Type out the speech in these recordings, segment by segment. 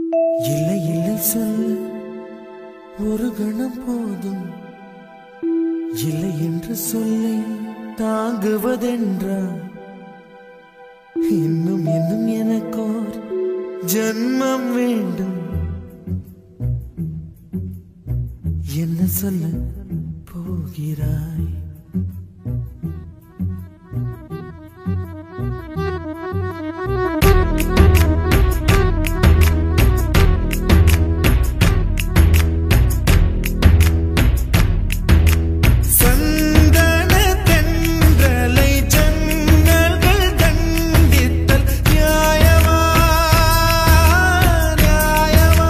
இல்லை இல்லை சொல்ல ஒரு கணம் போதும் இல்லை என்று சொல்லை தாங்குவதென்றா இன்னும் இன்னும் எனக்கோர் ஜன்மம் வேண்டும் என்ன சொல்ல போகிறாய் சந்தன தென்றலை ஜன்னல்கள் கண்டித்தல் நியாயமா நியாயமா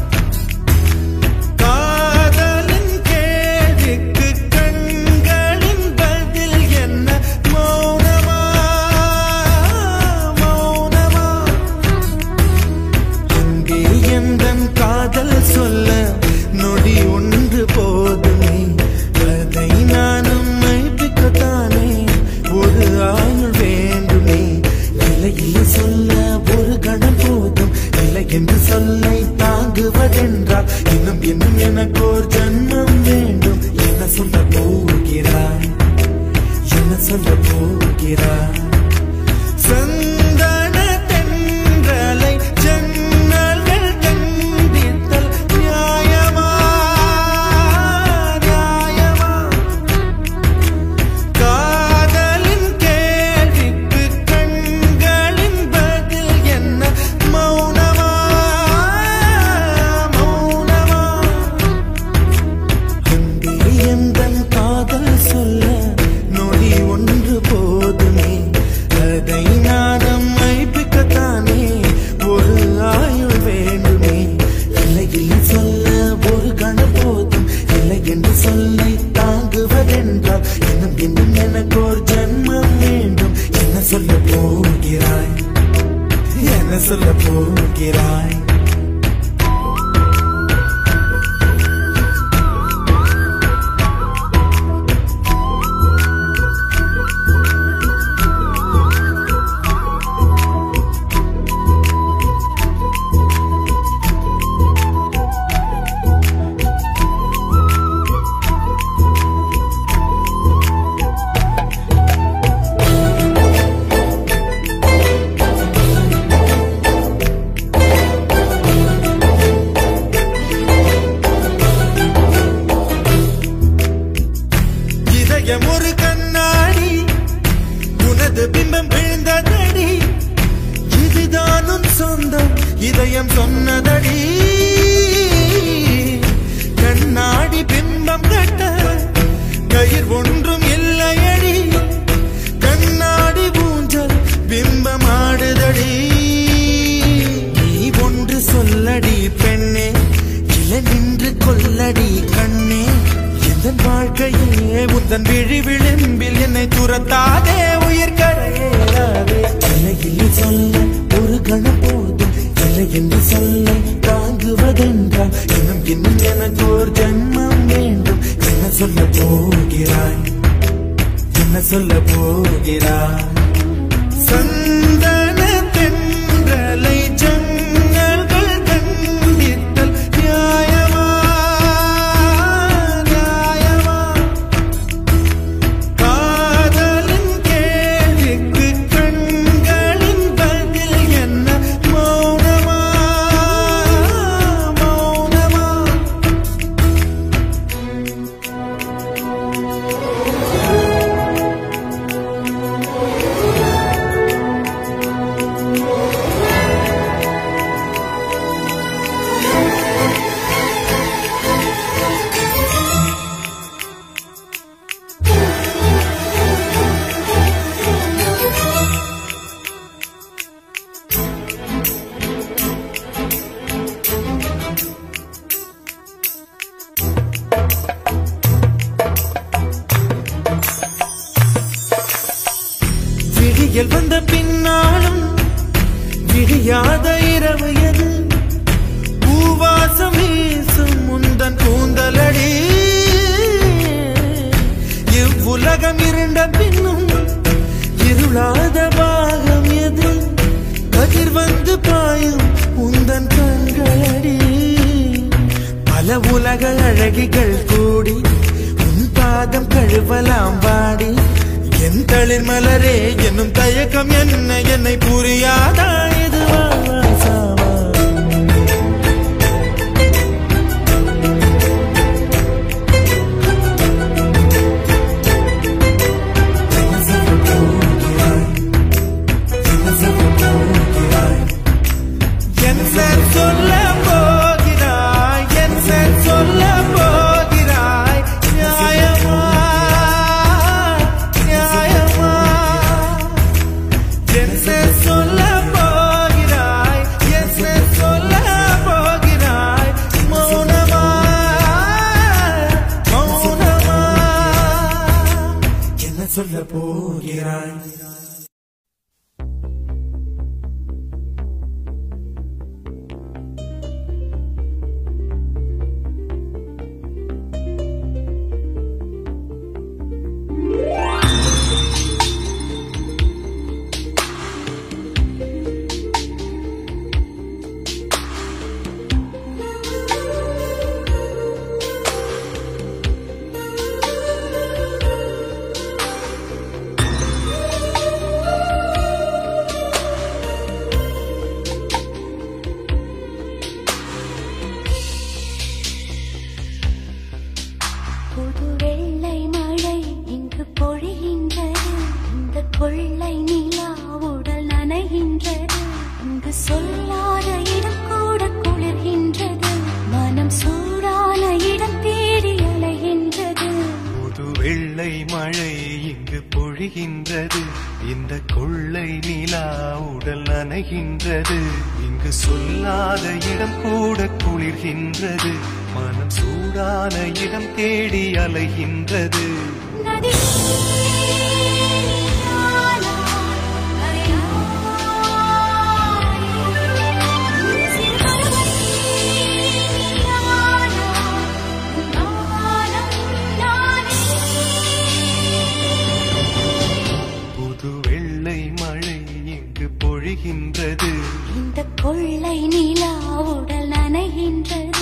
காதலின் கேள்விக்கு கண்களின் பதில் என்ன மௌனமா மௌனமா அங்கே எந்தன் காதல் சொல்ல நொடி ஒன்று போதுமே அதை நானும் மைப்பிக்கத்தானே ஒரு ஆயுள் வேண்டுமே இல்லை இல்லை சொல்ல ஒரு கணம் போதும் இல்லை என்று சொல்லை தாங்குவதென்றால் இன்னும் இன்னும் எனக்கு ஒரு ஜன்மம் வேண்டும் என்ன சொல்ல போகிறாய் என்ன சொல்ல போகிறாய் சந்தன தென்றலை ஜன்னல்கள் கண்டித்தல் நியாயமா நியாயமா காதலின் கேள்விக்கு கண்களின் பதில் என்ன மௌனமா மௌனமா அன்பே எந்தன் காதல் சொல்ல நொடி ஒன்று போதுமே அதை நானும் மைப்பிக்கத்தானே ஒரு ஆயுள் வேண்டுமே இல்லை இல்லை சொல்ல ஒரு கணம் போதும் இல்லை என்று சொல்லை தாங்குவதென்றால் இன்னும் இன்னும் எனக்கு ஒரு ஜன்மம் வேண்டும் என்ன சொல்ல போகிறாய் என்ன சொல்ல போகிறாய் இதயம் ஒரு கண்ணாடி உனது பிம்பம் விழுந்ததடி இதுதான் உன் சொந்தம் இதயம் சொன்னதடி கண்ணாடி பிம்பம் கட்ட கயிர் ஒன்றும் இல்லையடி கண்ணாடி ஊஞ்சல் பிம்பம் ஆடுதடி நீ ஒன்று சொல்லடி பெண்ணே இல நின்று கொல்லடி கண்ணே எந்த வாழ்க்கையே உந்தன் விழி விளிம்பில் என்னை துரத்தாதே உயிர் கரையேறாதே இல்லை சொல்ல ஒரு கணம் போதும் இல்லை என்று சொல்ல தாங்குவதென்றால் இன்னும் இன்னும் எனக்கு ஒரு ஜன்மம் வேண்டும் என்ன சொல்ல போகிறாய் என்ன சொல்ல போகிறாய் சந்தன தென்றலை ஜன்னல்கள் கண்டித்தல் நியாயமா நியாயமா காதலின் கேள்விக்கு கண்களின் பதில் என்ன மௌனமா மௌனமா விடியல் வந்த பின்னாலும் விடியாத இரவு எது பூவாசம் வீசும் முந்தன் கூந்தலடி இவ்வுலகம் இருண்ட பின்னும் இருளாத பாகம் எது கதிர் வந்து பாயும் உந்தன் கண்கள் உலக அழகிகள் கூடி உன் பாதம் கழுவலாம் வாடி என் தளிர் மலரே என்னும் தயக்கம் என்ன என்னை புரியாதா இது வாழ்வா சாவா என்ன சொல்ல போகிறாய் என்ன சொல்ல போகிறாய் நியாயமா நியாயமா என்ன சொல்ல போகிறாய் என்ன சொல்ல போகிறாய் மௌனமா மௌனமா என்ன சொல்ல போகிறாய் புது வெள்ளை மழை இங்கு பொழிகின்றது இந்த கொள்ளை நிலா உடல் நனைகின்றது இங்கு சொல்லாத இடம் கூட குளிர்கின்றது மனம் சூடான இடம் தேடி அலைகின்றது புது வெள்ளை மழை இங்கு பொழிகின்றது இந்த கொள்ளை நிலா உடல் நனைகின்றது இங்கு சொல்லாத இடம் கூட குளிர்கின்றது மனம் சூடான இடம் தேடி அலைகின்றது நதி நானா, நதியாய். சிறுபறவை நானா, நானும் நானே. புது வெள்ளை மழை இங்கு பொழிகின்றது இந்த கொள்ளை நிலா உடல் நனைகின்றது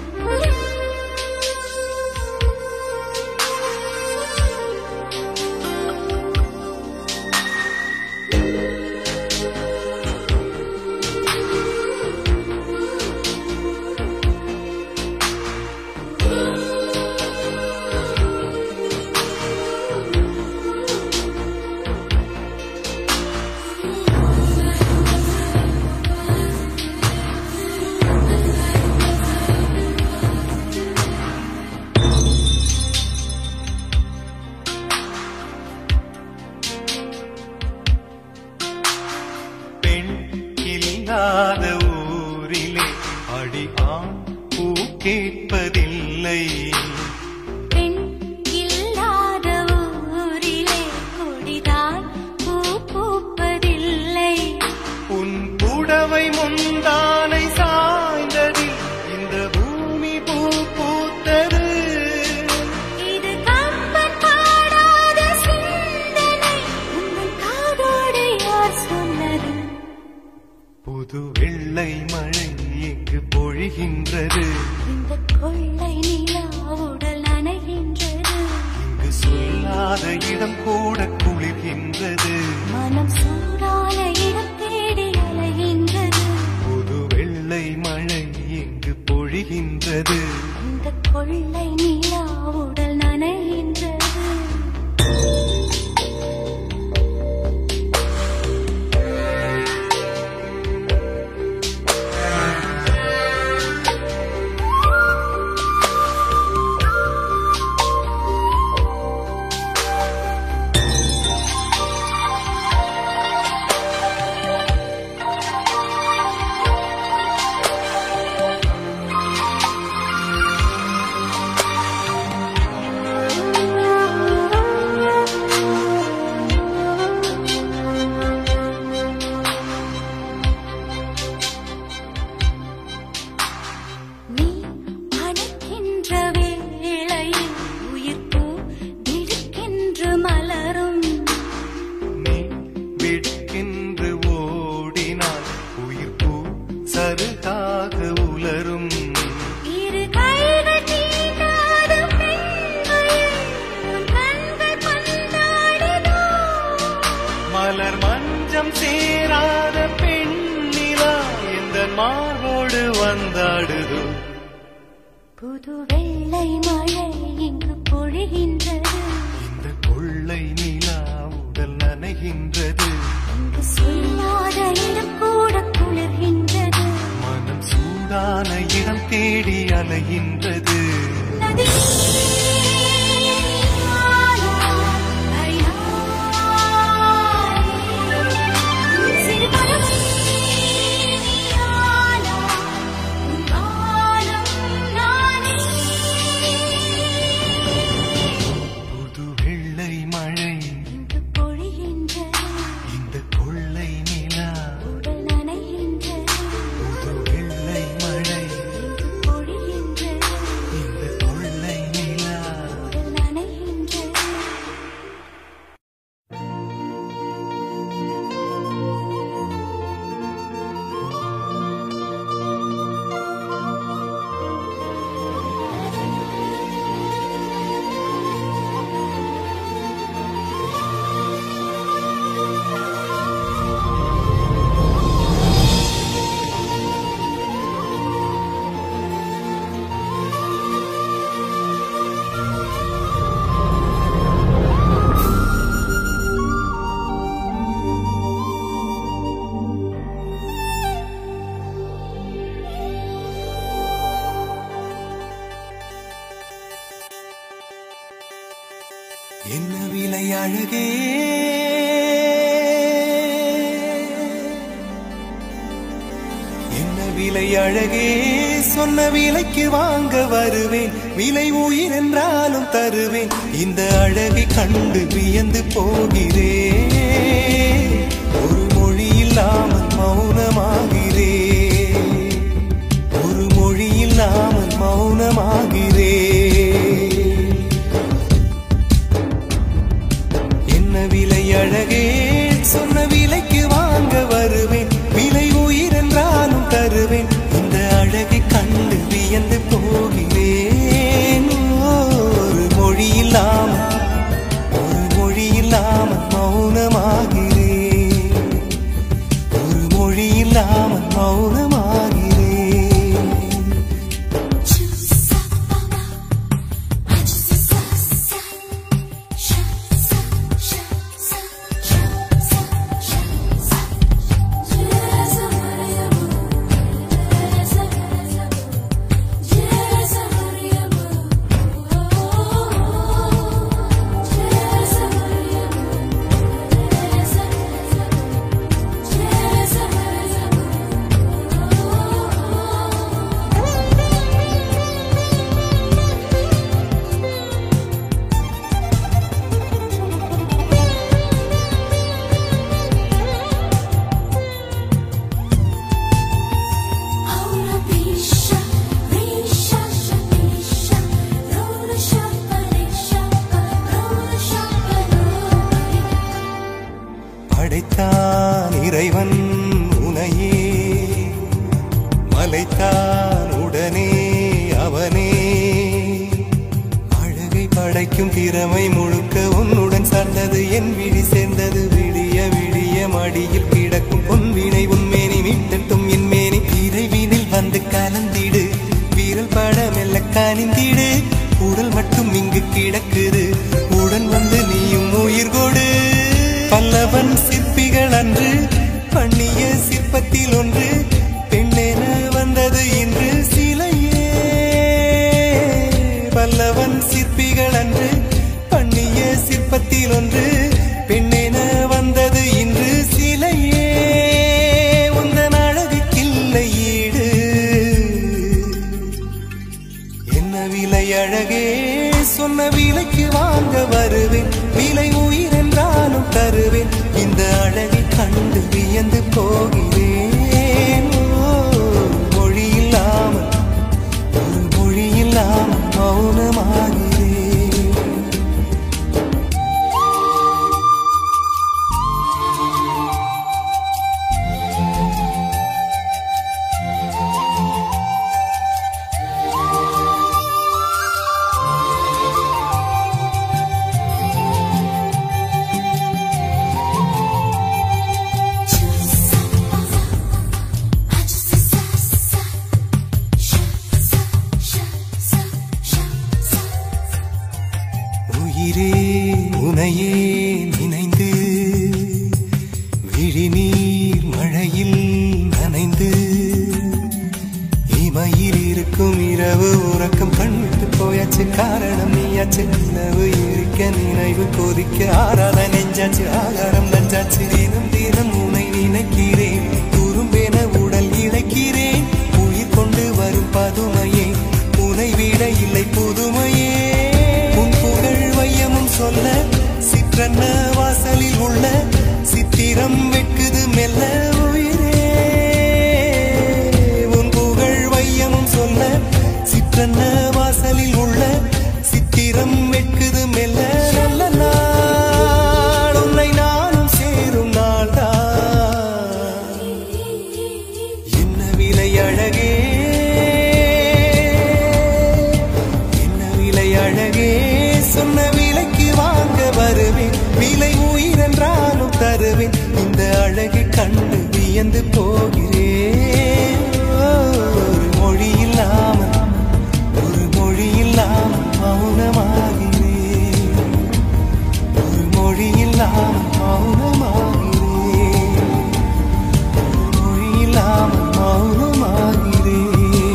பெண் இல்லாத ஊரிலே அடி ஆண் பூ கேட்பதில்லை பெண் இல்லாத ஊரிலே கொடிதான் பூ பூப்பதில்லை உன் புடவை முந்தானை சாய்ந்ததில் இந்த பூமி பூ பூத்தது இது கம்பன் பாடாத சிந்தனை உங்கள் காதோடு யார் சொன்னது புது வெள்ளை மழை இங்கு பொழிகின்றது இந்த கொள்ளை நிலா உடல் நனைகின்றது இங்கு சொல்லாத இடம் கூட குளிர்கின்றது மனம் சூடான இடம் தேடி அலைகின்றது புது வெள்ளை மழை இங்கு பொழிகின்றது இந்த கொள்ளை நிலா உடல் நனைகின்றது நீ அணைக்கின்ற வேளையில் உயிர் பூ திடுக்கென்று மலரும் நீ விற்கின்று ஓடினால் உயிர் பூ சருகாக உலரும் இரு கைகள் நீ மார்போடு வந்தாடுதோ புது வெள்ளை மழை இங்கு பொழிகின்றது இந்த கொள்ளை நிலா உடல் நனைகின்றது இங்கு சொல்லாத இடம் கூட குளிர்கின்றது மனம் சூடான இடம் தேடி அலைகின்றது நதி சிறு பறவை நீயானா, உன் வானம் நானே புது வெள்ளை மழை இங்கு பொழிகின்றது இந்த கொள்ளை நிலா உடல் நனைகின்றது புது வெள்ளை மழை இங்கு பொழிகின்றது இந்த கொள்ளை நிலா உடல் நனைகின்றது என்ன விலை அழகே என்ன விலை அழகே சொன்ன விலைக்கு வாங்க வருவேன் விலை உயிர் என்றாலும் தருவேன் இந்த அழகை கண்டு வியந்து போகிறேன் ஒரு மொழி இல்லாமல் மௌனமாகிறேன் ஒரு மொழி இல்லாமல் மௌனமாகிறேன் என்ன விலை அழகே சொன்ன விலைக்கு வாங்க வருவேன் விலை உயிர் என்றாலும் தருவேன் இந்த அழகை கண்டு வியந்து போகிறேன் ஒரு மொழி இல்லாமல் ஒரு மொழி இல்லாமல் மௌனமாகிறேன் ஒரு மொழி இல்லாமல் மௌனமாகிறேன் படைத்தான் இறைவன் உனையே மலைத்தான் உடனே அவனே அழகை படைக்கும் திறமை முழுக்க உன்னுடன் சார்ந்தது என் விழி சேர்ந்தது விடிய விடிய மடியில் கிடக்கும் பொன்வினை உன்மேனி மீட்டட்டும் என் மேனி இறைவினில் வந்து கலந்திடு வீரல் பட மெல்ல கனிந்திடு உடல் மட்டும் இங்கு கிடக்குது உடன் வந்து நீயும் உயிர் கொடு பல்லவன் சிற்பிகள் அன்று பண்ணிய சிற்பத்தில் ஒன்று பெண்ணென வந்தது இன்று சிலையே பல்லவன் சிற்பிகள் அன்று பண்ணிய சிற்பத்தில் ஒன்று பெண்ணென வந்தது இன்று சிலையே உந்தன் அழகுக்கில்லை ஈடு என்ன விலை அழகே சொன்ன விலைக்கு வாங்க வருவேன் உன்னையே நினைந்து விழிநீர் மழையில் நனைந்து இமையில் இருக்கும் இரவு உறக்கம் கண்விட்டு போயாச்சு காரணம் நீயாச்சு நிலவு இருக்க நினைவு கொதிக்க ஆறாத நெஞ்சாச்சு ஆகாரம் நஞ்சாச்சு தினம் தினம் உனை நினைக்கிறேன் குறும்பென உடல் இழைக்கிறேன் உயிர் கொண்டு வரும் பதுமையே உனை விட இல்லை புதுமையே உன் புகழ் வையமும் சொல்ல சிற்றன்ன வாசலில் உள்ள சித்திரம் வெட்குது மெல்ல உயிரே உன் புகழ் வையமும் சொல்ல சிற்றன்ன வாசலில் உள்ள சித்திரம் வெட்குது மெல்ல நல்ல நாள் உன்னை நானும் சேரும் நாள்தான் என்ன விலை அழகே என்ன விலை அழகே சொன்ன விலைக்கு வாங்க வருவேன் விலை உயிரென்றாலும் தருவேன் இந்த அழகு கண்டு வியந்து போகிறேன் ஓ, ஒரு மொழி இல்லாமல் ஒரு மொழி இல்லாமல் மௌனமாகிறேன் ஒரு மொழி இல்லாமல் மௌனமாகிறேன் ஒரு மொழி இல்லாமல் மௌனமாகிறேன்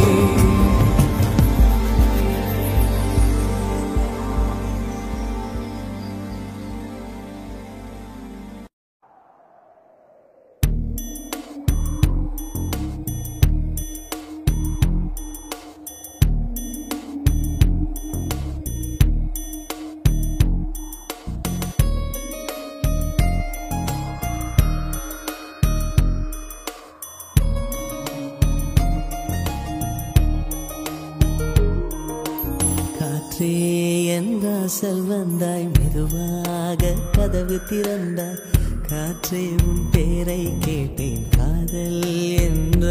காற்றே என் வாசல் வந்தாய் மெதுவாக கதவு திறந்தாய் காற்றே உன் பேரை கேட்டேன் காதல் என்ற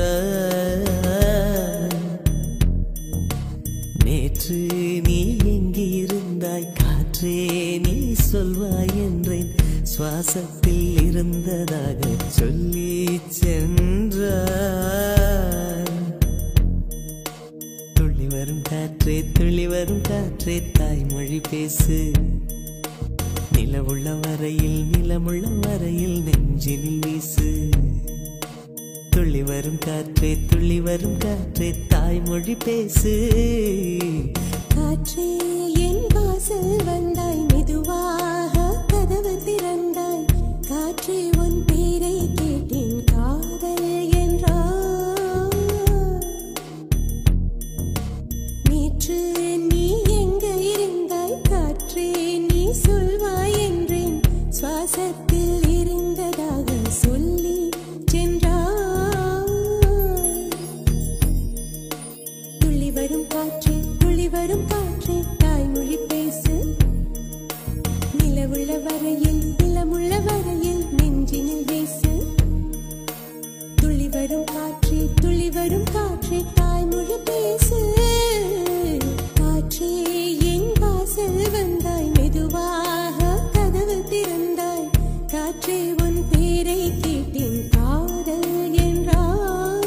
நேற்று நீ எங்கே இருந்தாய் காற்றே நீ சொல்வாய் என்றேன் சுவாசத்தில் இருந்ததாக சொல்லி சென்றாய் துள்ளி வரும் காற்றே துள்ளி வரும் காற்றே தாய்மொழி பேசு நிலவுள்ள வரையில் நிலமுள்ள வரையில் நெஞ்சினில் வீசு துள்ளி வரும் காற்றே துள்ளி வரும் காற்றே தாய்மொழி பேசு காற்றே என் வாசல் வந்தாய் மெதுவாக கதவு திறந்தாய் காற்றே உன் பேரை கேட்டேன் காதல் என்றாய் நேற்று நீ எங்க இருந்தாய் காற்றே நீ சொல்வாய் என்றேன் சுவாசத்தில் இருந்ததாக சொல்லி சென்றாய் துள்ளி வரும் காற்றே துள்ளி வரும் காற்றே தாய்மொழி பேசு நிலவுள்ள வரையில் நிலமுள்ள வரையில் நெஞ்சினில் வீசு துள்ளி வரும் காற்றே துள்ளி வரும் காற்றே தாய்மொழி பேசு காற்றே என் வாசல் வந்தாய் மெதுவாக கதவு திறந்தாய் காற்றே உன் பேரை கேட்டேன் காதல் என்றாய்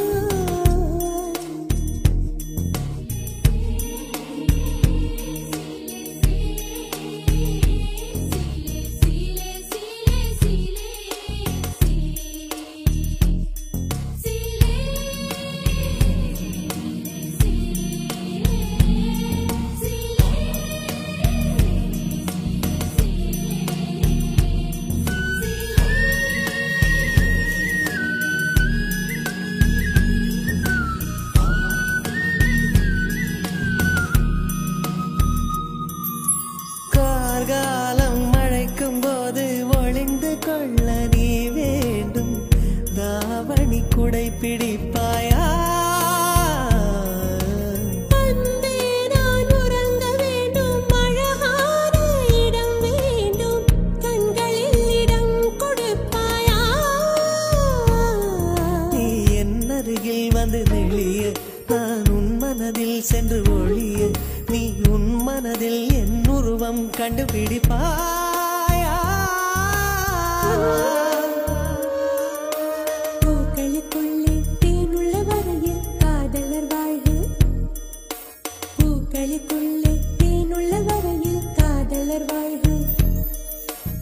கார்காலம் மழைக்கும் போது ஒளிந்து கொள்ள நீ வேண்டும் தாவணி குடை பிடிப்பாயா அன்பே நான் உறங்க வேண்டும் அழகான இடம் வேண்டும் கண்களில் இடம் கொடுப்பாயா நீ என் அருகில் வந்து நெளிய நான் உன் மனதில் சென்று ஒளிய நீ உன் மனதில் என் உருவம் கண்டுபிடிப்பாயா பூக்களுக்குள்ளே தேனுள்ள வரையில் காதலர் வாழ்வு பூக்களுக்குள்ளே தேனுள்ள வரையில் காதலர் வாழ்வு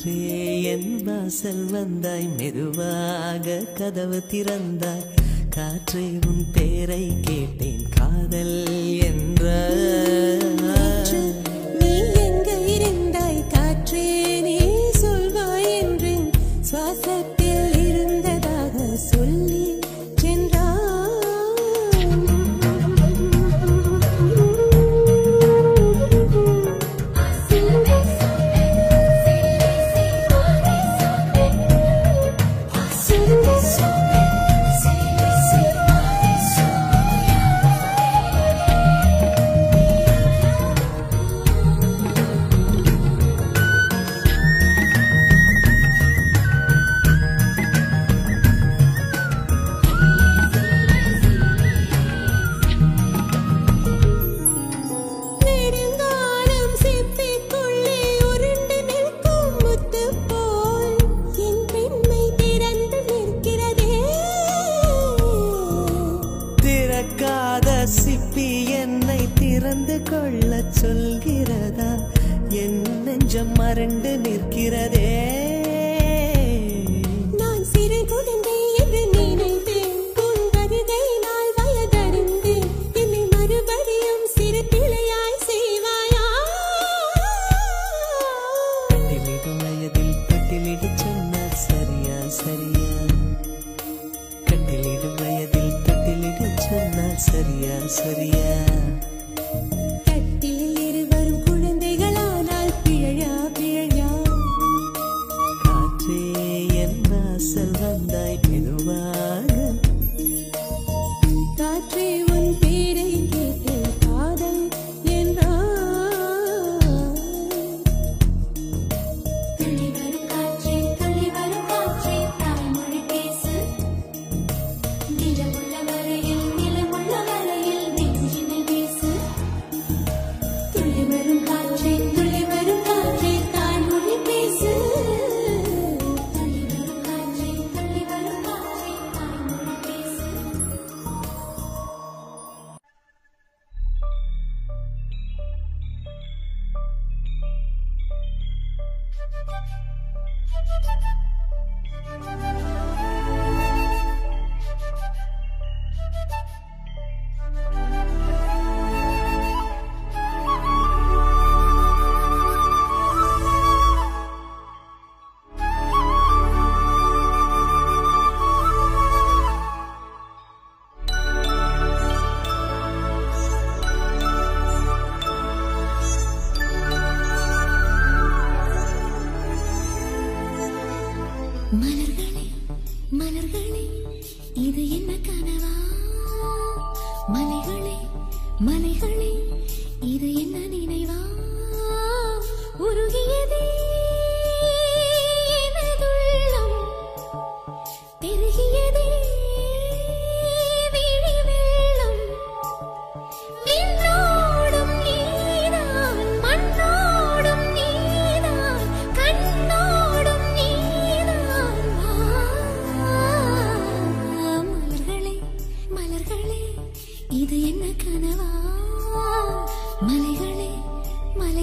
காற்றே என் வாசல் வந்தாய் மெதுவாக கதவு திறந்தாய் காற்றே உன் பேரை கேட்டேன் காதல் என்ற நீ எங்க இருந்தாய் காற்றே நீ சொல்வாய் என்று சுவாசத்தில் இருந்ததாக சொல்லி நெடுங்காலம் சிப்பிக்குள்ளே உருண்டு நிற்கும் முத்து போல் என் பெண்மை திறந்து நிற்கிறதே திறக்காத சிப்பி என்னை திறந்து கொள்ள சொல்கிறதா என் நெஞ்சம் மறண்டு நிற்கிறதே நான் சிறு குழந்தை என்று நினைத்தேன் உன் வருகை நாள் வயதறிந்தேன் என்னை மறுபடியும் சிறு பிள்ளையாய் செய்வாயா கட்டிலிடும் வயதில் தொட்டிலிடு சொன்னார் சரியா சரியா கட்டிலிடும் வயதில் தொட்டிலிடு சொன்னார் சரியா சரியா கட்டில் இருவரும் குழந்தைகளானால் பிழையா பிழையா காற்றே என் வாசல் வந்தாய் மெதுவாக காற்றே உன் பேரை கேட்டு காதல் என்றாய் துள்ளி வரும் காற்றே துள்ளி வரும் காற்றே தாய்மொழி பேசு நிலமுள்ள வரையில் நிலமுள்ள வரையில் நெஞ்சினில் வீசு துள்ளி வரும் காற்றே துள்ளி வரும் காற்றே தாய்மொழி பேசு துள்ளி வரும் காற்றே துள்ளி வரும் காற்றே தாய்மொழி பேசு மலர்களே மலர்களே இது என்ன கனவா மலைகளே மலைகளே இது என்ன நினைவா உருகியதே எனதுள்ளம் பெருகியதே விழி வெள்ளம் விண்ணோடும் நீதான் மண்ணோடும் நீதான் கண்ணோடும் நீதான் மலர்களே மலர்களே இது என்ன கனவா மலைகளே மலை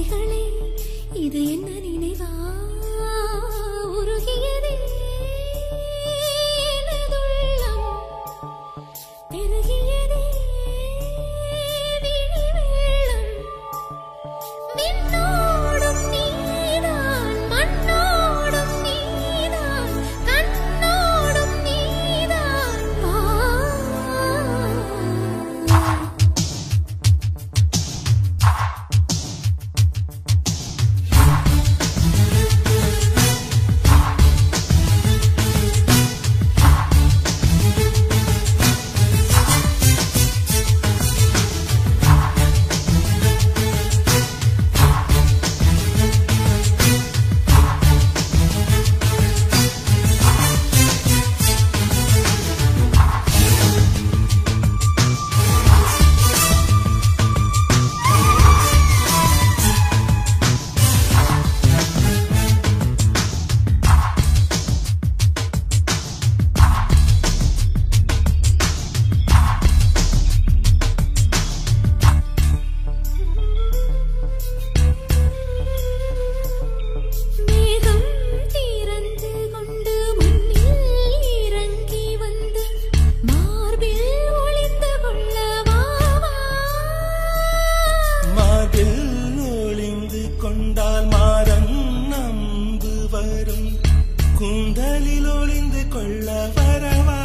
கூந்தலில் ஒளிந்து கொள்ள வரவா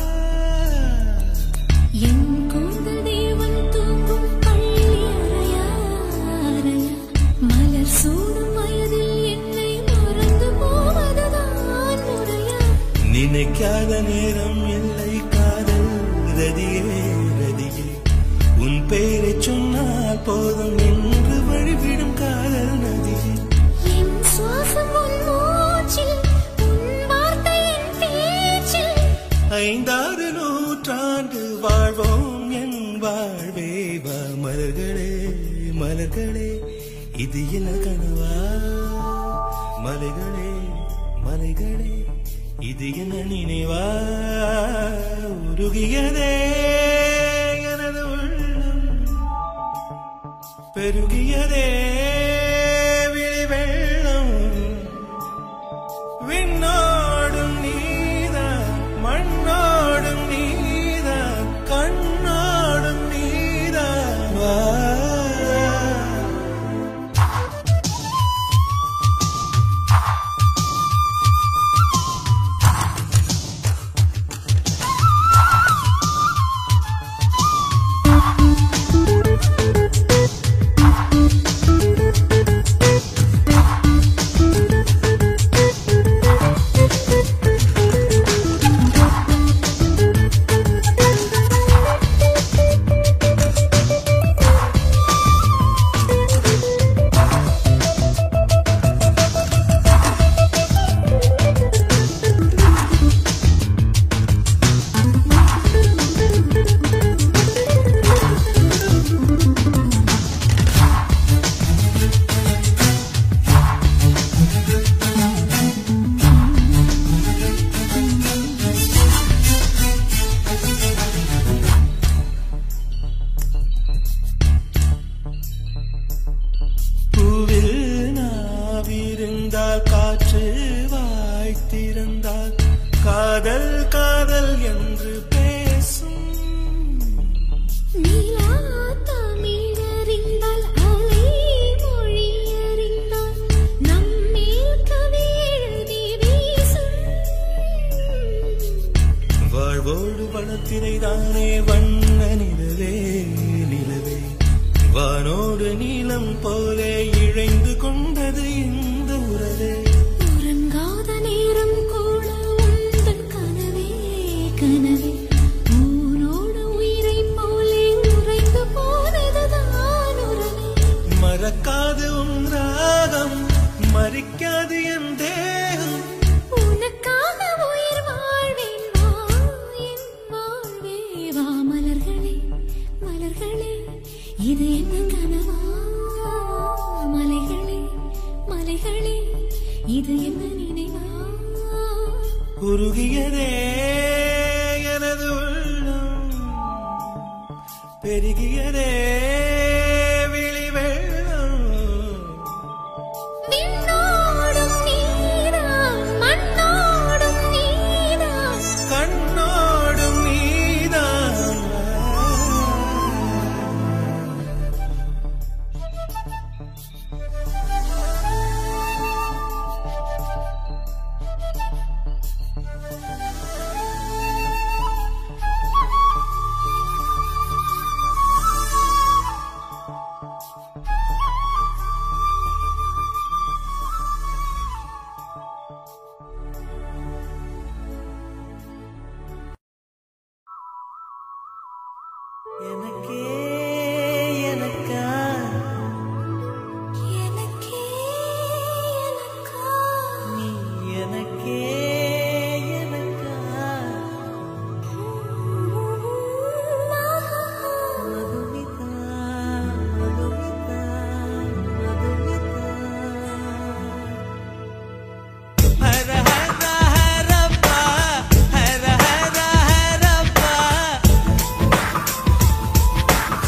என் கூந்தல் தேவன் தூங்கும் பள்ளி அறையா அறையா மலர் சூடும் வயதில் என்னை மறந்து போவதுதான் முறையா நினைக்காத நேரம் இல்லை காதல் ரதியே ரதியே உன் பெயரை சொன்னால் போதும் என்று வழிவிடும் காதல் நதியே என் சுவாசம் உன் மூச்சில் உன் வார்த்தை என் பேச்சில் ஐந்தாறு நூற்றாண்டு வாழ்வோம் என் வாழ்வே வா மலர்களே மலர்களே இது என்ன கனவா மலைகளே மலைகளே இது என்ன நினைவா உருகியதே எனது உள்ளம் பெருகியதே விழி வெள்ளம் விண்ணோடும் நீதான் மண்ணோடும் நீதான் கண்ணோடும் நீதான் வா பூவில் நாவிருந்தால் காற்று வாய்த்திருந்தால் காதல் காதல் என்று பேசும் நீலா தமிழறிந்தால் அலை மொழி அறிந்தால் நம்மேல் கவி எழுதி வீசும் வாழ்வோடு வளத்திரை தானே வண்ண நிலவே நிலவே வானோடு நீலம் போலே இழைந்து கொண்டது இந்த உறவே உறங்காத நேரம் கூட உந்தன் கனவே கனவே ஊனோடு உயிரைப் போலே உறைந்து போனதுதான் உறவே மறக்காது உன் ராகம் மறிக்காது என் தேகம் உனக்காக உயிர் வாழ்வேன் வா என் வாழ்வே வா மலர்களே மலர்களே இது என்ன கனவா மலைகளே மலைகளே இது என்ன நினைவா உருகியதே எனது உள்ளம் பெருகியதே விழி வெள்ளம் விண்ணோடும் நீதான் மண்ணோடும் நீதான் கண்ணோடும் நீதான் எனக்கே எனக்கா எனக்கே எனக்கா நீ எனக்கே எனக்கா மதுமிதா மதுமிதா மதுமிதா ஹர ஹர ஹரப்பா ஹர ஹர ஹரப்பா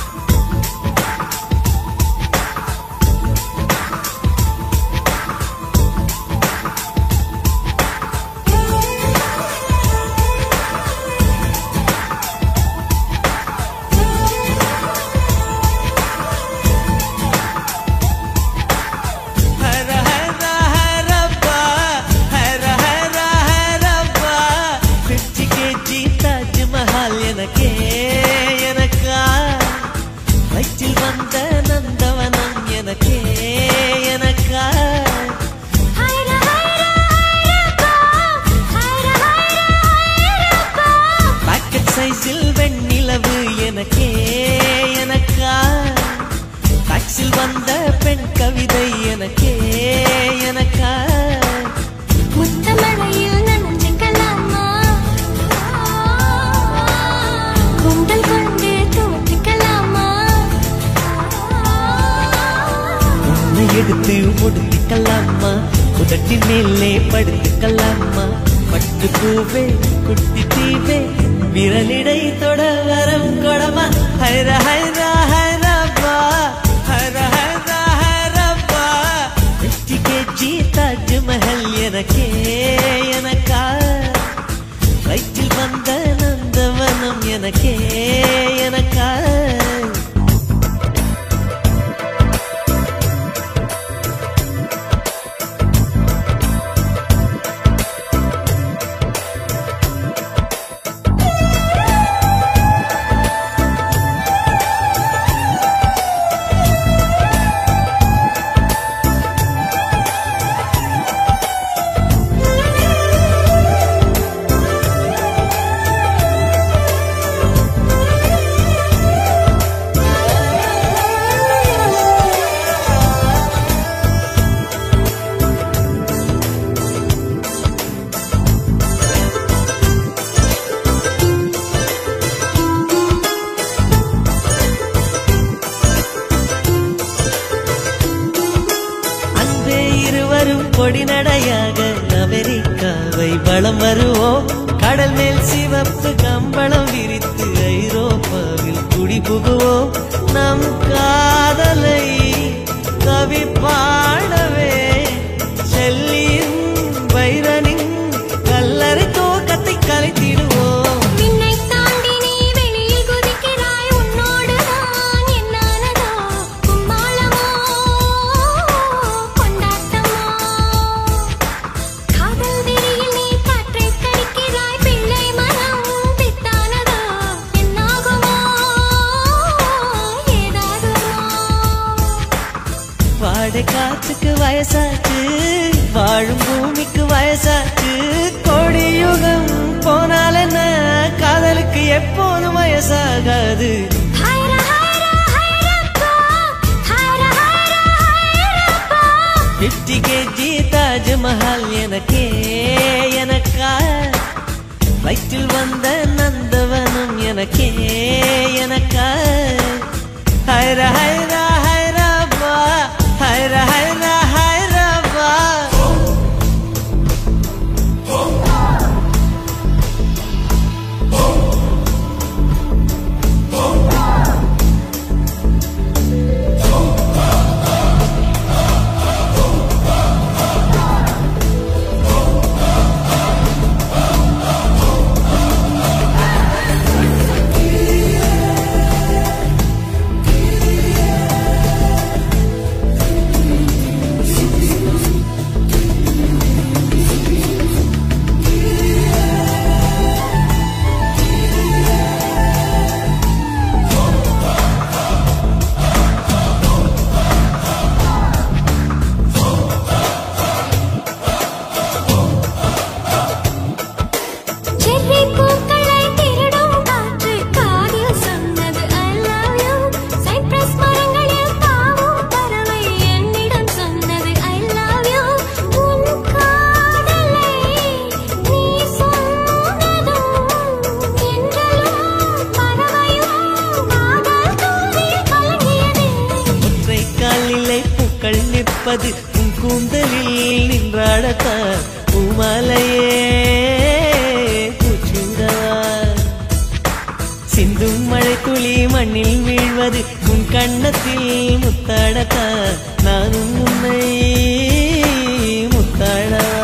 மேலே படுத்துக்கலாமா பட்டு பூவே குட்டி தீவே விரலிடை தொட வரம் கொடமா ஹைர ஹைர ஹைரப்பா ஹைர ஹைர ஹைரப்பா வெற்றி கேஜி தாஜ்மஹல் எனக்கே எனக்கா வயிற்றில் வந்த நந்தவனம் எனக்கே எனக்கா அன்பே இருவரும் கொடி நடையாக அமெரிக்காவை வளம் வருவோம் கடல் மேல் சிவப்பு கம்பளம் விரித்து ஐரோப்பாவில் குடி புகுவோம் நம் காதலை கவி பாடவே செல்லியின் வைரனின் கல்லறை தோக்கத்தை கலைத்திடுவோம் விண்ணை தாண்டி நீ வெளியில் குதிக்கிறாய் உன்னோடு நான் என்னானதோ கும்மாளமோ கொண்டாட்டமோ காதல் வெறியில் நீ காற்றை கடிக்கிறாய் பிள்ளை மனம் பித்தானதோ என்னாகுமோ ஏதாகுமோ வாடை காத்துக்கு வயசாச்சு வாழும் பூமிக்கு வயசாச்சு கோடி யுகம் போனால் என்ன காதலுக்கு எப்போதும் வயசாகாது ஹைர ஹைர ஹைரப்பா ஹைர ஹைர ஹைரப்பா பிப்டி கேஜி தாஜ்மஹால் எனக்கே எனக்கா வயிற்றில் வந்த நந்தவனம் எனக்கே எனக்கா ஹைர ஹைர ஹைரப்பா ஹைர ஹைர ஹைரப்பா செர்ரி பூக்களை திருடும் காற்று காதில் சொன்னது I love you சைப்ரஸ் மரங்களில் தாவும் பறவை என்னிடம் சொன்னது I love you உன் காதலை நீ சொன்னதும் என்றலும் பறவையும் காதல் தூவில் கலங்கியது ஒற்றை காலிலே பூக்கள் நிற்பது உன் கூந்தலில் நின்றாடத்தான் பூமாலையே பூச்சூடவா சிந்தும் மழை துளி மண்ணில் வீழ்வது உன் கண்ணத்தில் முத்தாடத்தான் நானும் உன்னை முத்தாடவா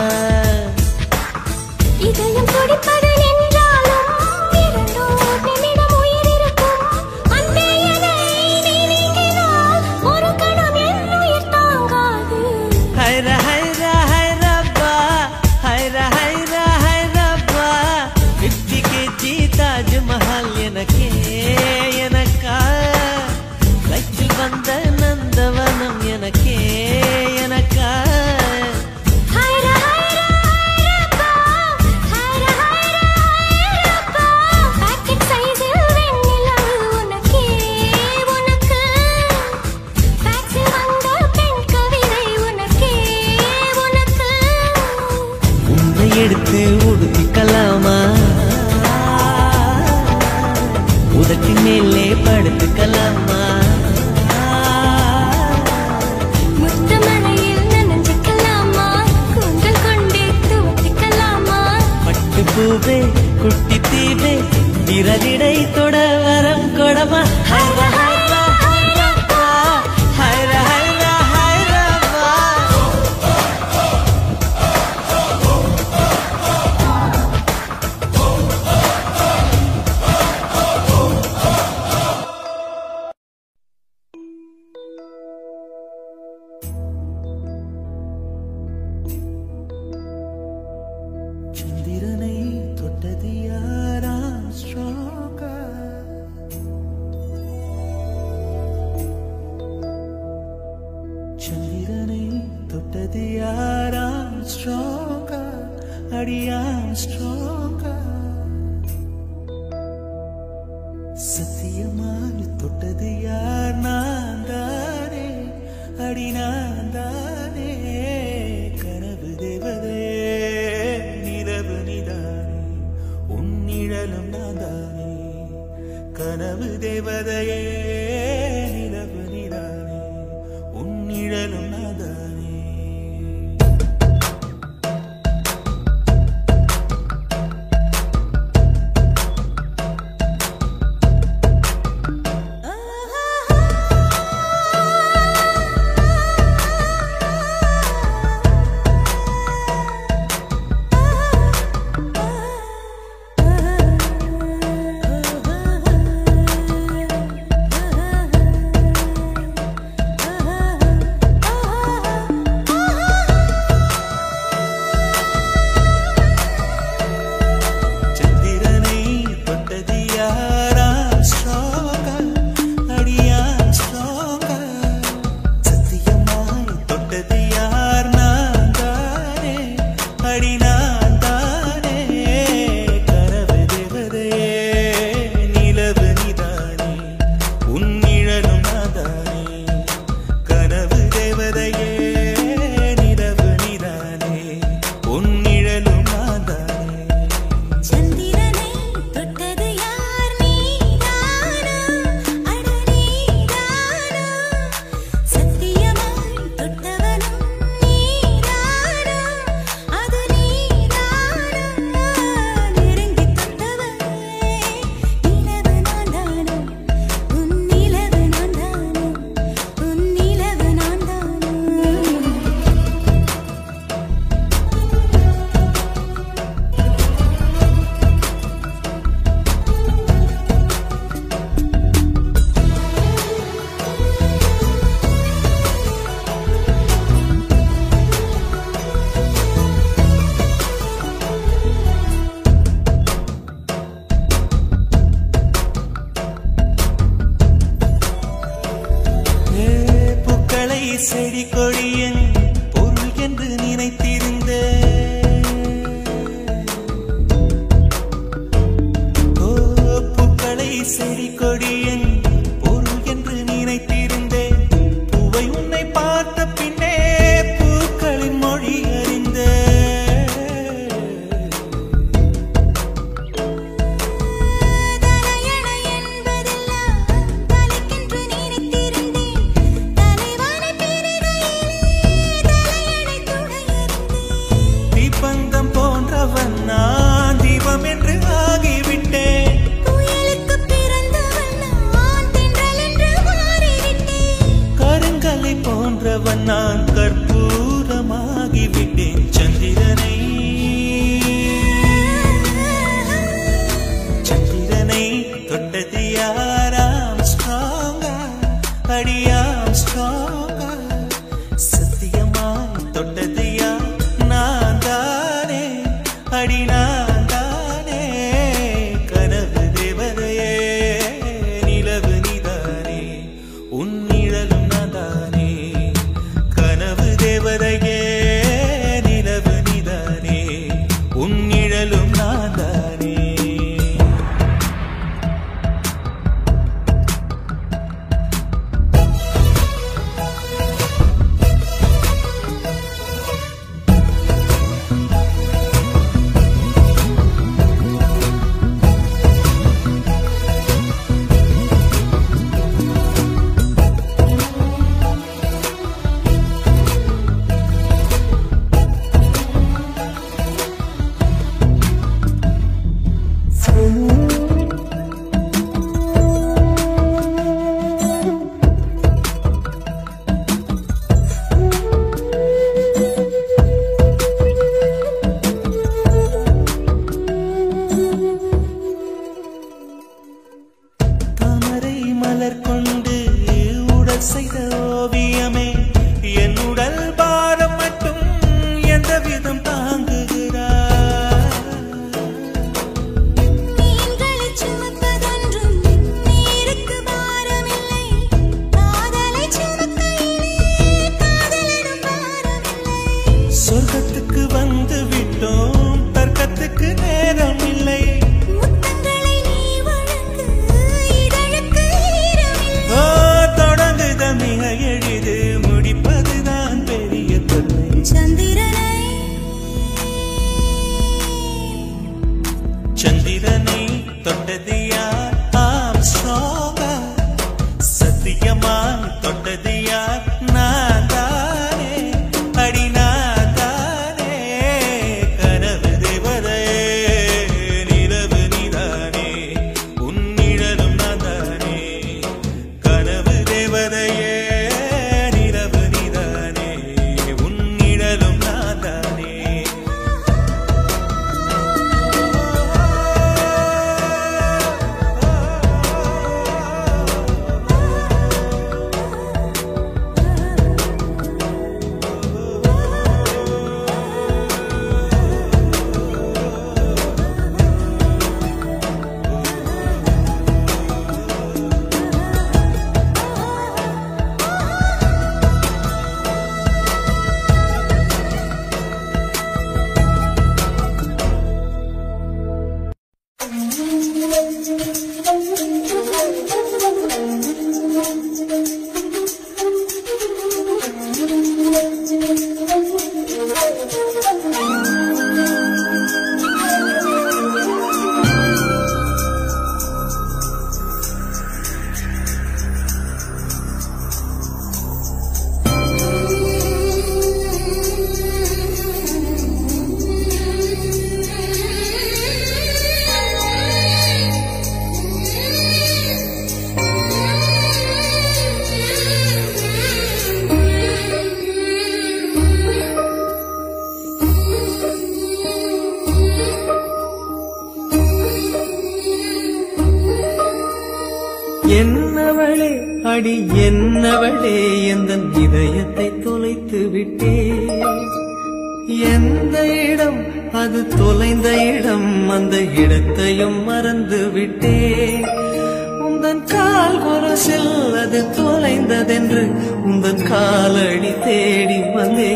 இதயம் துடிப்பது நின்றாலும் இரண்டோர் நிமிடம் உயிர் இருக்கும் அன்பே என்னை நீ நீங்கினால் ஒரு கணம் என் உயிர் தாங்காது ஹைர ஹைர ஹைரப்பா ஹைர ஹைர ஹைரப்பா பிப்டி கேஜி தாஜ்மஹால் எனக்கே எனக்கா வயிற்றில் வந்த நந்தவனம் எனக்கே எனக்கா ஹைர ஹைர ஹைரப்பா ஹைர ஹைர ஹைரப்பா பாக்கெட் சைஸில் வெண்ணிலவு உனக்கே உனக்கு ஃபேக்ஸில் வந்த பெண் கவிதை உனக்கே உனக்கு உன்னை எடுத்து உடுத்திக்கலாமா உதட்டின் மேலே படுத்துக்கலாமா முத்த மழையில் நனைஞ்சுக்கலாமா கூந்தல் பூவே குட்டி தீவே விரலிடை தொட வரம் கொடமா ஹைர ஹைர ஹைரப்பா ஹைர ஹைர ஹைரப்பா சந்திரனை தொட்டது யாரா ஸ்ட்ராங்கா சந்திரனை தொட்டது யாரா ஸ்ட்ராங்கா அடியா ஸ்ட்ராங்கா சத்தியமாய் தொட்டது யார் நான் தானே அடி நான் தானே கனவு தேவதே நிலவு நிதானே உன்னிழலும் நான் தானே கனவு தேவதையே நிலவு நிதானே உன்னிழலும் நான் தானே சந்திரனை தொட்டது யாரா ஸ்ட்ராங்கா அடியா ஸ்ட்ராங்கா சத்தியமாய் தொட்டது யார் நான் தானே அடி நான் தானே கனவு தேவதையே நிலவு நிதானே உன் நிழலும் நாதானே கனவு தேவதையே நிலவு நிதானே உன் நிழலும் நாதானே சந்திரனை தொட்டது யார் நீதானா அட நீதானா சத்தியமாய் தொட்டவனும் நீதானா அது நீதானா நெருங்கி தொட்டவனே நிலவு நான்தானா உன் நிலவு நான்தானா உன் நிலவு நான்தானா ஏ, பூக்களை செடி கொடியன் பொருள் என்று நினைத்திருந்த ஓ, பூக்களை செடி கொடியன் பொருள் என்று நினைத்திருந்தேன் பூவை உன்னை பார்த்த பின்னே பூக்களின் மொழி அறிந்தேன் தலையணை என்பதெல்லாம் தலைக்கென்று நினைத்திருந்தேன் தலைவான பெருகையிலே தலையணை துணையிருந்தேன் தீபந்தம் போன்றவன் நான் தீபம் என்று ஆகிவிட்டேன் புயலுக்கு பிறந்தவன் நான் தென்றல் என்று மாறிவிட்டேன் கருங்கலை போன்றவன் நான் கற்பூரமாகிவிட்டேன் சந்திரனை சந்திரனை தொட்டது யாராம் ஸ்ட்ராங்கா அடியாம் ஸ்ட்ராங்கா சத்தியமாய் தொட்டது யார் நான் தானே அடி நான் தானே கனவு தேவதையே நிலவு நிதானே உன் நிழலும் நான் தானே கனவு தேவதையே நிலவு நிதானே உன் நிழலும் நான் தானே ஆ சந்திரனை தொட்டது யார் ஆம்ஸ்ட்ராங்கா சத்தியமா தொட்டது யார் நான் தானே அடி நான் தானே கனவு தேவதையே நிலவு நீதானே உன் நிழலும் நான் தானே கனவு தேவதையே நிலவு நீதானே உன் நிழலும் நான் தானே என்னவளே அடி என்னவளே எந்த இதயத்தை தொலைத்து விட்டே எந்த இடம் அது தொலைந்த இடம் அந்த இடத்தையும் மறந்து விட்டே உந்தன் கால் கொரசில் அது தொலைந்ததென்று உந்தன் காலடி தேடி வந்தே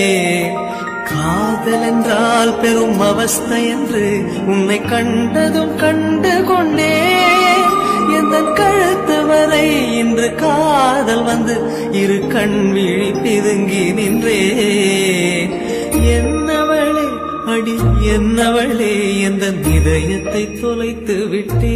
காதல் என்றால் பெரும் அவஸ்தை என்று உன்னை கண்டதும் கண்டு கொண்டே எந்த கழுத்து வரை இன்று காதல் வந்து இரு கண் விழி பிதுங்கி நின்றே என்னவளே அடி என்னவளே எந்த இதயத்தை தொலைத்து விட்டே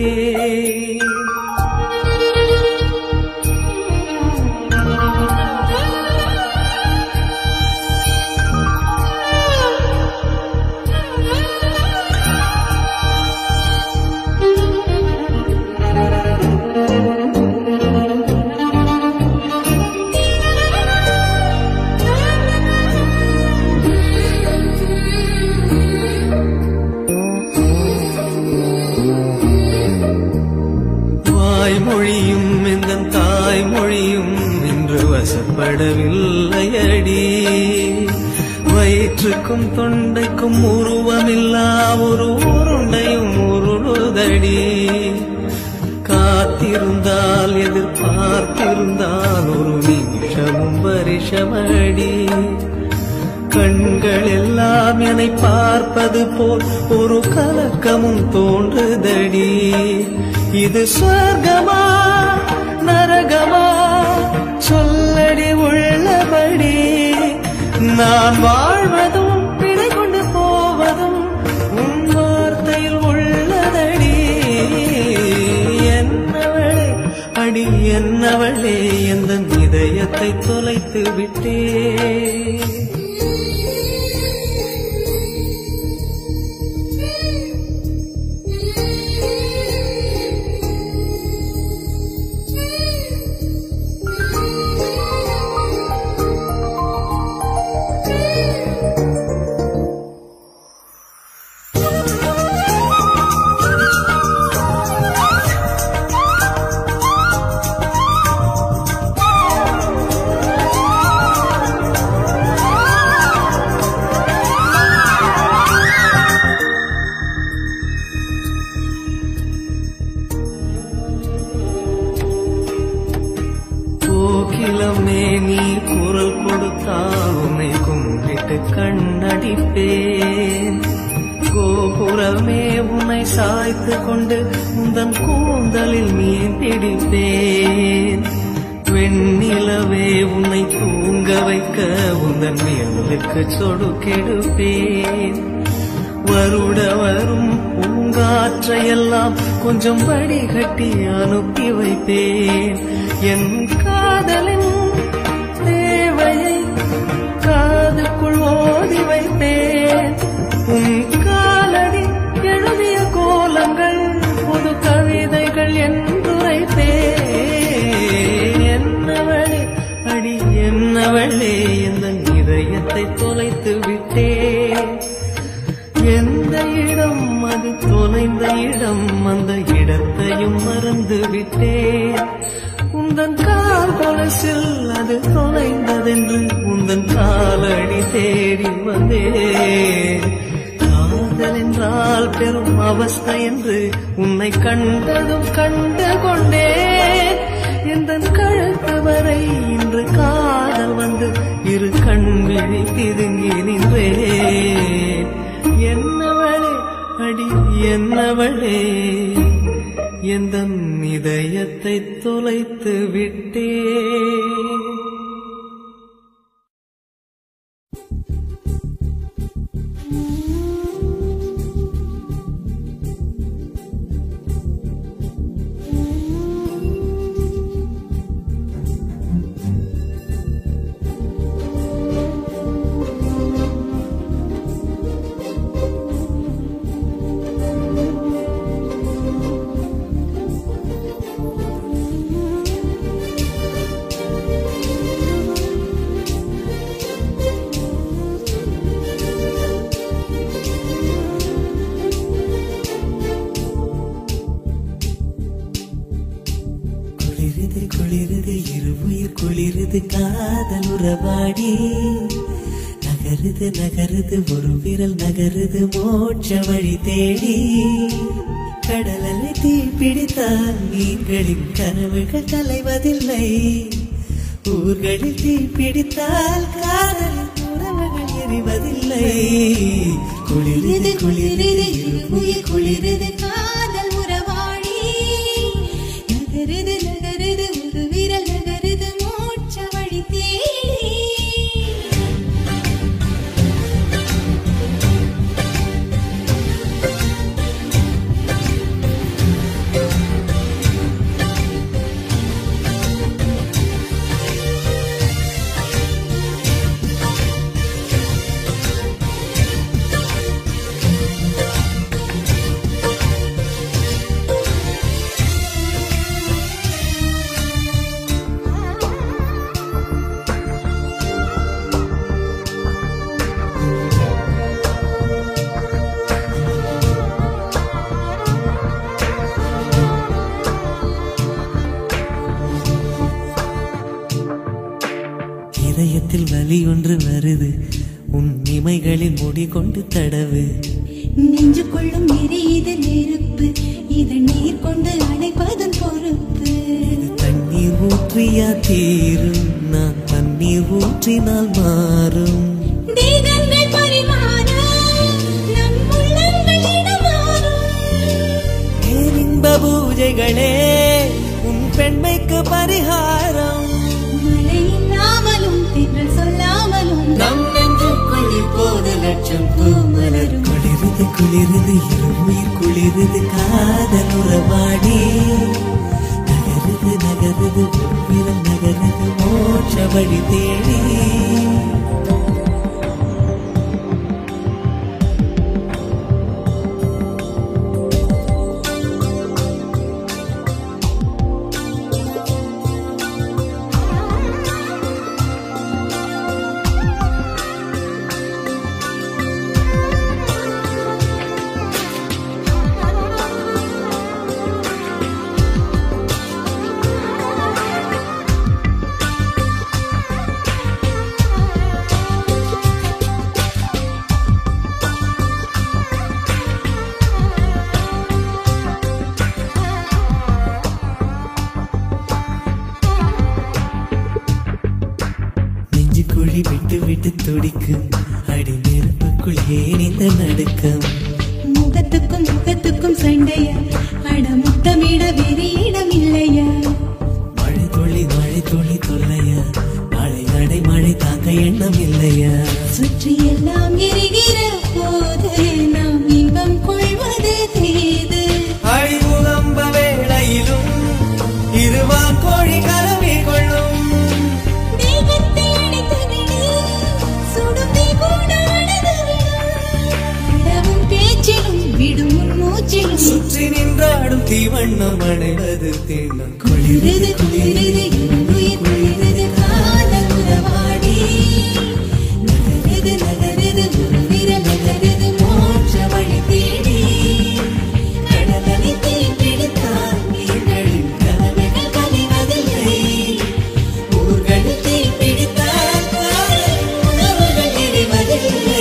வாய்மொழியும் இந்த தாய்மொழியும் இன்று வசப்படவில்லையடி வயிற்றுக்கும் தொண்டைக்கும் உருவமில்லா ஒரு உருண்டையும் உருளுதடி காத்திருந்தால் எதிர்பார்த்திருந்தால் ஒரு நிமிஷமும் பரிசமடி கண்கள் எல்லாம் என்னை பார்ப்பது போல் ஒரு கலக்கமும் தோன்றுதடி இது சொர்க்கமா நரகமா சொல்லடி உள்ளபடி நான் வாழ்வதும் பிழை கொண்டு போவதும் உன் வார்த்தையில் உள்ளதடி என்னவளே அடி என்னவளே எந்த இதயத்தை தொலைத்து விட்டே கோகிலமே நீ குரல் கொடுத்தால் உன்னை கும்பிட்டு கண்ணடிப்பேன் கோபுரமே உன்னை சாய்த்து கொண்டு உந்தன் கூந்தலில் மீன் பிடிப்பேன் வெண்ணிலவே உன்னை தூங்க வைக்க உந்தன் மேலுக்கு சொடுக்கெடுப்பேன் வருட வரும் பூங்கா காற்றையெல்லாம் கொஞ்சம் வடிகட்டி அனுப்பி வைப்பேன் என் காதலின் தேவையை காதுக்குள் ஓதி வைப்பேன் உன் காலடி எழுதிய கோலங்கள் புது கவிதைகள் என்றுரைப்பேன் என்னவளே அடி என்னவளே இந்த இதயத்தை தொலைத்து விட்டேன் எந்த இடம் அது தொலைந்த இடம் அந்த இடத்தையும் மறந்து விட்டேன் உந்தன் கால் கொலசில் அது தொலைந்ததென்று உந்தன் காலடி தேடி வந்தேன் காதல் என்றால் பெரும் அவஸ்தை என்று உன்னை கண்டதும் கண்டு கொண்டேன் எந்த கழுத்து வரை இன்று காதல் வந்து இரு கண் விழி பிதுங்கி நின்றேன் என்னவளே அடி என்னவளே எந்த இதயத்தை தொலைத்து விட்டே குளிருது குளிருது இருவுயிர் குளிருது காதல் உறவாடி நகருது நகருது ஒரு விரல் நகருது மோட்ச வழி தேடி கடலலை தீ பிடித்தால் மீன்களின் கனவுகள் கலைவதில்லை ஊர்களில் தீ பிடித்தால் காதலின் உறவுகள் எரிவதில்லை குளிருது குளிருது இருவுயிர் குளிருது காதல் உறவாடி நகருது நகருது ஒரு விரல் நகருது மோட்ச வழி தேடி இதயத்தில் வலி ஒன்று வருது உன் இமைகளில் முடி கொண்டு தடவு நெஞ்சு கொள்ளும் எரியுது நெருப்பு இது நீர் கொண்டு அணைப்பதன் பொறுப்பு இது தண்ணீர் ஊற்றியா தீரும் நான் தண்ணீர் ஊற்றினால் மாறும் தேகங்கள் பரிமாற நம் உள்ளங்கள் இடமாறும் பேரின்ப பூஜைகளே உன் பெண்மைக்கு பரிகாரம் மழை இல்லாமலும் தென்றல் சொல்லாமலும் நம் நெஞ்சுக்குள் இப்போது லட்சம் பூமலரும் குளிருது குளிருது இருமுயிர் குளிருது காதல் உறவாடி நகருது நகருது ஒரு விரல் நகருது மோட்ச வழி தேடி நெஞ்சு குழி விட்டு விட்டு துடிக்கும் அடி நெருப்புக்குள் ஏன் இந்த நடுக்கம் முகத்துக்கும் முகத்துக்கும் சண்டையா அட முத்தமிட வேறு இடம் இல்லையா மழை துளி மழை துளி தொல்லையா மழை நடை மழை தாங்க எண்ணம் இல்லையா சுற்றி எல்லாம் எரிகிற போது நாம் இன்பம் கொள்வது தேது சுற்றி நின்றாடும் தீவண்ணம் அடைவது திண்ணம் குளிரது குளிரது என்னுயிர் குளிரது காதல் உறவாடி நகரது நகரது முன்னிற நகரது மோட்ச வழி தேடி கடலனை தீப்பிடித்தான் எங்களின் கனவுகள் கனிவதில்லை ஊர்களில் தீப்பிடித்தான் காதல் உணவுகள் எரிவதில்லை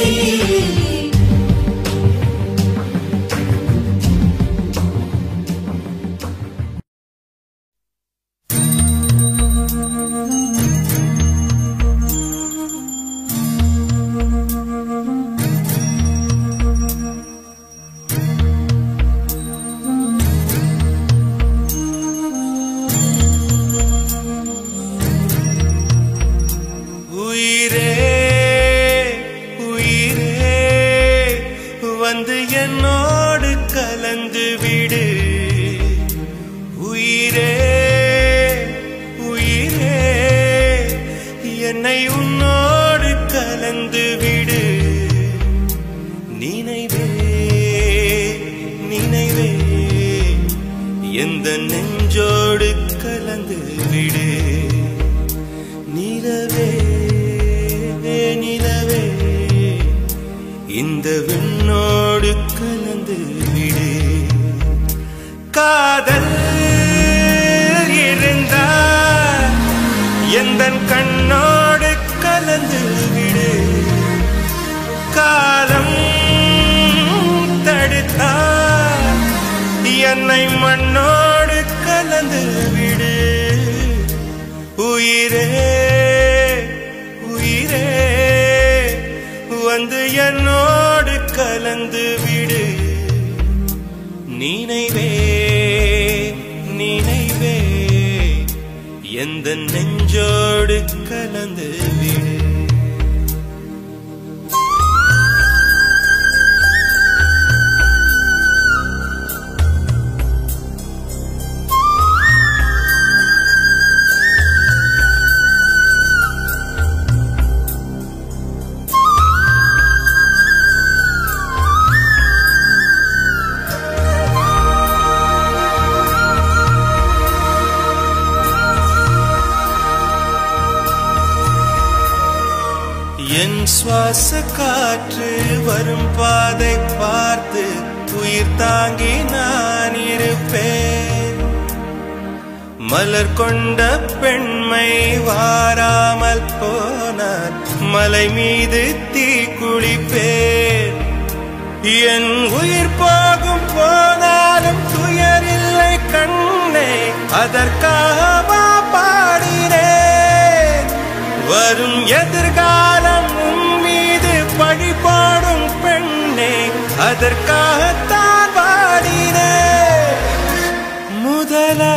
உயிரே உயிரே வந்து என்னோடு கலந்து விடு உயிரே உயிரே என்னை உன்னோடு கலந்து விடு நினைவே நினைவே எந்த நெஞ்சோடு கலந்து விடு நிலவே நிலவே இந்த விண்ணோடு கலந்து விடு காதல் இருந்தால் எந்த கண்ணோடு கலந்து விடு காலம் தடுத்தால் என்னை மண்ணோடு கலந்து விடு உயிரே உயிரே வந்து என்னோடு கலந்து விடு நினைவே நினைவே எந்த நெஞ்சோடு கலந்து விடு என் சுவாச காற்று வரும் பாதை பார்த்து உயிர் தாங்கி நான் இருப்பேன் மலர் கொண்ட பெண்மை வாராமல் போனார் மலை மீது தீ குளிப்பேன் என் உயிர் போகும் போனாலும் துயரில்லை கண்ணே அதற்காக பாடினேன் வரும் எதிர்காலம் உன் மீது பழி போடும் பெண்ணே அதற்காகத்தான் பாடினேன் முதலா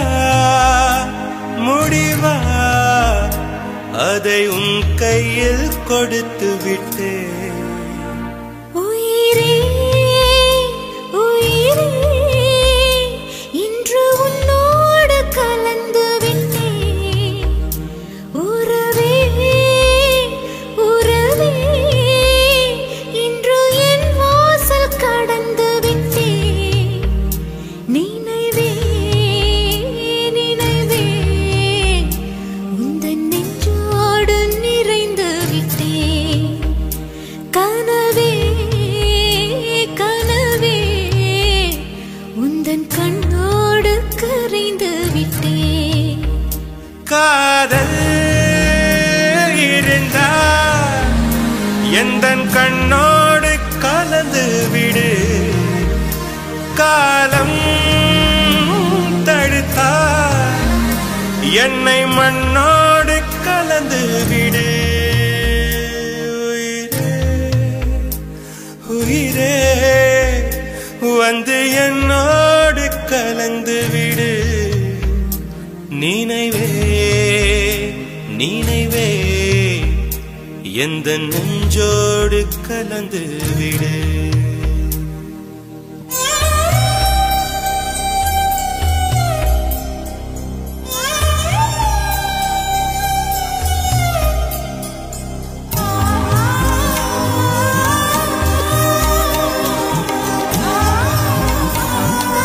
முடிவா அதை உன் கையில் கொடுத்து விட்டேன் உயிரே உயிரே இன்று உன்னோடு கலந்து விட்டேன் உறவே உறவே இன்று என் வாசல் கடந்து விட்டேன் நினைவே நினைவே உந்தன் நெஞ்சோடு நிறைந்து விட்டேன் கனவே கனவே உந்தன் கண்ணோடு கரைந்து விட்டேன் காதல் இருந்தா எந்த கண்ணோடு கலந்து விடு காலம் தடுத்தா என்னை மண்ணோடு கலந்து விடு உயிரே, உயிரே வந்து என்னோடு கலந்து விடு நினைவே நினைவே எந்த நெஞ்சோடு கலந்து விடு ஆ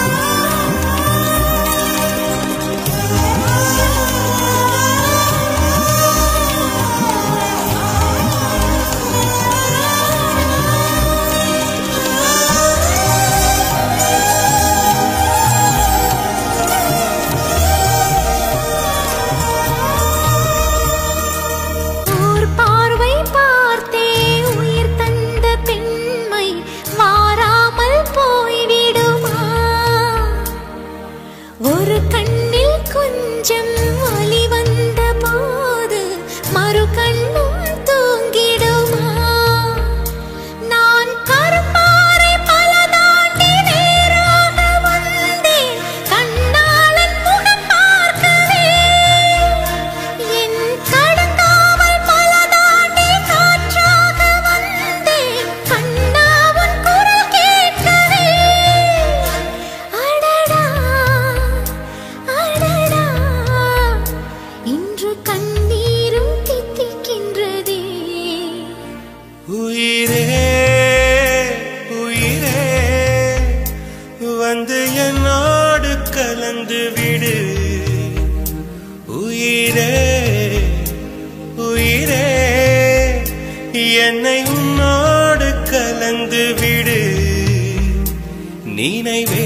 நினைவே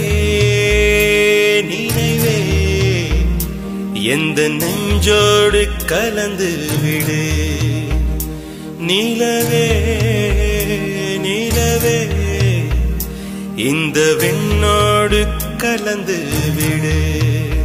நினைவே எந்த நெஞ்சோடு கலந்து விடு நிலவே நிலவே இந்த விண்ணோடு கலந்து விடு